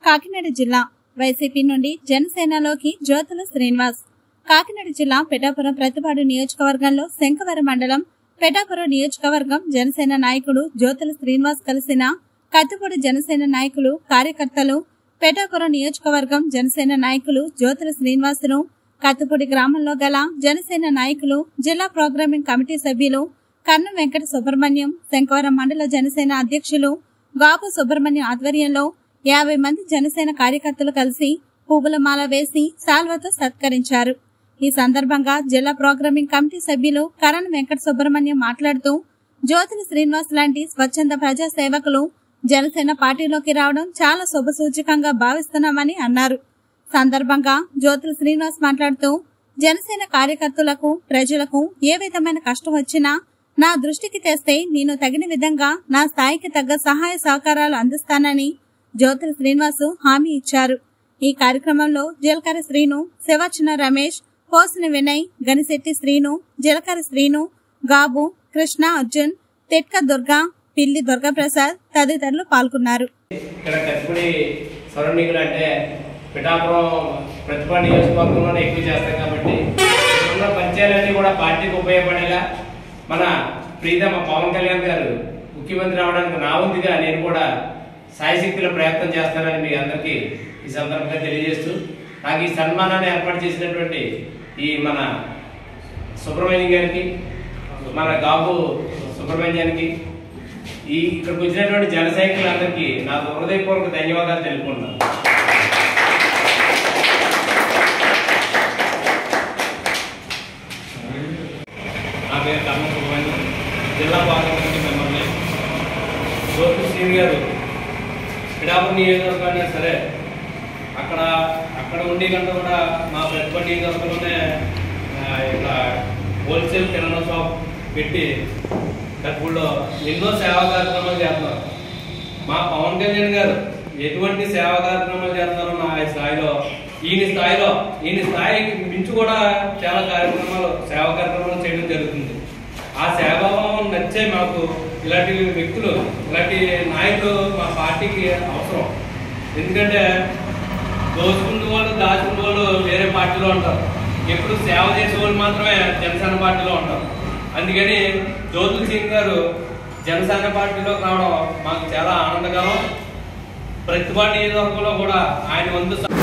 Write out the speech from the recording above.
కాకినాడ జిల్లా వైసీపీ నుండి జనసేనలోకి జ్యోతుల శ్రీనివాస్ కాకినాడ జిల్లా పెటాపురం ప్రతిపాడు నియోజకవర్గంలో శంఖవరం మండలం పెటాపురం నియోజకవర్గం జనసేన నాయకుడు జ్యోతుల శ్రీనివాస్ కలిసిన కత్తిపూడి జనసేన నాయకులు కార్యకర్తలు పెటాపురం నియోజకవర్గం జనసేన నాయకులు జ్యోతుల శ్రీనివాసులు కత్తిపూడి గ్రామంలో గల జనసేన నాయకులు జిల్లా ప్రోగ్రామింగ్ కమిటీ సభ్యులు కన్నం వెంకట సుబ్రహ్మణ్యం శంకవరం మండల జనసేన అధ్యక్షులు గాపు సుబ్రహ్మణ్యం ఆధ్వర్యంలో యాభై మంది జనసేన కార్యకర్తలు కలిసి పువ్వుల మాల వేసి శాల్వతో సత్కరించారు ఈ సందర్భంగా జిల్లా ప్రోగ్రామింగ్ కమిటీ సభ్యులు కరణ్ వెంకట సుబ్రహ్మణ్యం మాట్లాడుతూ జ్యోతుల శ్రీనివాస్ లాంటి స్వచ్ఛంద ప్రజా సేవకులు జనసేన పార్టీలోకి రావడం చాలా శుభసూచకంగా భావిస్తున్నామని అన్నారు సందర్భంగా జ్యోతుల శ్రీనివాస్ మాట్లాడుతూ జనసేన కార్యకర్తలకు ప్రజలకు ఏ విధమైన కష్టం వచ్చినా నా దృష్టికి తెస్తే నేను తగిన విధంగా నా స్థాయికి తగ్గ సహాయ సహకారాలు అందిస్తానని జ్యోతుల శ్రీనివాసు హామీ ఇచ్చారు ఈ కార్యక్రమంలో జీలకర్ర శ్రీను శివచన రమేష్ పోసిన వినయ్ గనిశెట్టి శ్రీను జీలకర్ర శ్రీను గాబు కృష్ణ అర్జున్ తిట్క దుర్గా పిల్లి దుర్గాప్రసాద్ తదితరులు పాల్గొన్నారు ఇక్కడ కత్తిపూడి సరౌండింగ్లు అంటే పిఠాపురం ప్రతిభా నియోజకవర్గంలోనే ఎక్కువ చేస్తాం కాబట్టి ఇక్కడ ఉన్న పంచాయతీలన్నీ కూడా పార్టీకి ఉపయోగపడేలా మన ప్రీతమ పవన్ కళ్యాణ్ గారు ముఖ్యమంత్రి అవడానికి నా వంతుగా నేను కూడా సాయశక్తుల ప్రయత్నం చేస్తానని మీ అందరికీ ఈ సందర్భంగా తెలియజేస్తూ నాకు ఈ సన్మానాన్ని ఏర్పాటు చేసినటువంటి ఈ మన సుబ్రహ్మణ్యం గారికి మన గాబు సుబ్రహ్మణ్యానికి ఈ ఇక్కడికి వచ్చినటువంటి జన సైనికులందరికీ నా హృదయపూర్వక ధన్యవాదాలు తెలుపుకుంటున్నాను నా పేరు కర్మ సుబ్రహ్మణ్యం జిల్లా పార్లమెంట్ మెంబర్ని జ్యోతి శ్రీని గారు పిడాపురం నియోజకవర్గాన్ని సరే అక్కడ అక్కడ ఉండి కంటే కూడా మా ప్రతిభ నియోజకవర్గంలోనే ఆ, ఇట్లా హోల్సేల్ కిరాణా షాప్ పెట్టి కట్టుబడిలో ఎన్నో సేవా కార్యక్రమాలు చేస్తున్నారు మా పవన్ కళ్యాణ్ గారు ఎటువంటి సేవా కార్యక్రమాలు చేస్తున్నారో నా స్థాయిలో ఈయన స్థాయిలో ఈయన స్థాయికి మించి కూడా చాలా కార్యక్రమాలు సేవా కార్యక్రమాలు చేయడం జరుగుతుంది ఆ సేవాభావం నచ్చే మాకు ఇలాంటి వ్యక్తులు ఇలాంటి నాయకులు మా పార్టీకి అవసరం ఎందుకంటే దోచుకున్న వాళ్ళు దాచుకున్న వాళ్ళు వేరే పార్టీలో ఉంటారు ఎప్పుడు సేవ చేసే వాళ్ళు మాత్రమే జనసేన పార్టీలో ఉంటారు అందుకని జ్యోతుల్ సింగ్ గారు జనసేన పార్టీలోకి రావడం మాకు చాలా ఆనందకరం ప్రతిభా నియోజకవర్గంలో కూడా ఆయన వంతు స-